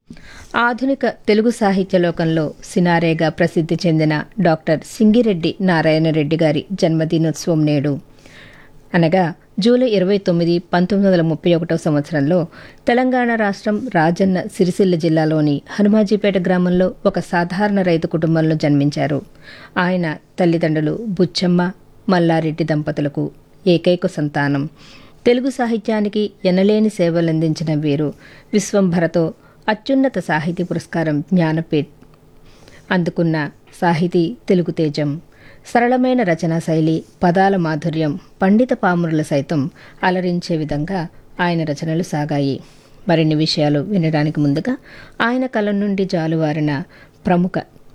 ఆధునిక తెలుగు సాహిత్య లోకంలో సినారేగా ప్రసిద్ధి చెందిన డాక్టర్ సింగిరెడ్డి నారాయణరెడ్డి గారి జన్మదినోత్సవం నేడు అనగా జూలై ఇరవై తొమ్మిది పంతొమ్మిది వందల ముప్పై ఒకటో సంవత్సరంలో తెలంగాణ రాష్ట్రం రాజన్న సిరిసిల్ల జిల్లాలోని హనుమాజీపేట గ్రామంలో ఒక సాధారణ రైతు కుటుంబంలో జన్మించారు ఆయన తల్లిదండ్రులు బుచ్చమ్మ మల్లారెడ్డి దంపతులకు ఏకైక సంతానం తెలుగు సాహిత్యానికి ఎనలేని సేవలందించిన వీరు విశ్వంభరతో అత్యున్నత సాహితీ పురస్కారం జ్ఞానపీఠ్ అందుకున్న సాహితీ తెలుగు తేజం సరళమైన రచనా శైలి పదాల మాధుర్యం పండిత పామురుల సైతం అలరించే విధంగా ఆయన రచనలు సాగాయి మరిన్ని విషయాలు వినడానికి ముందుగా ఆయన కలం నుండి జాలువారిన ప్రముఖ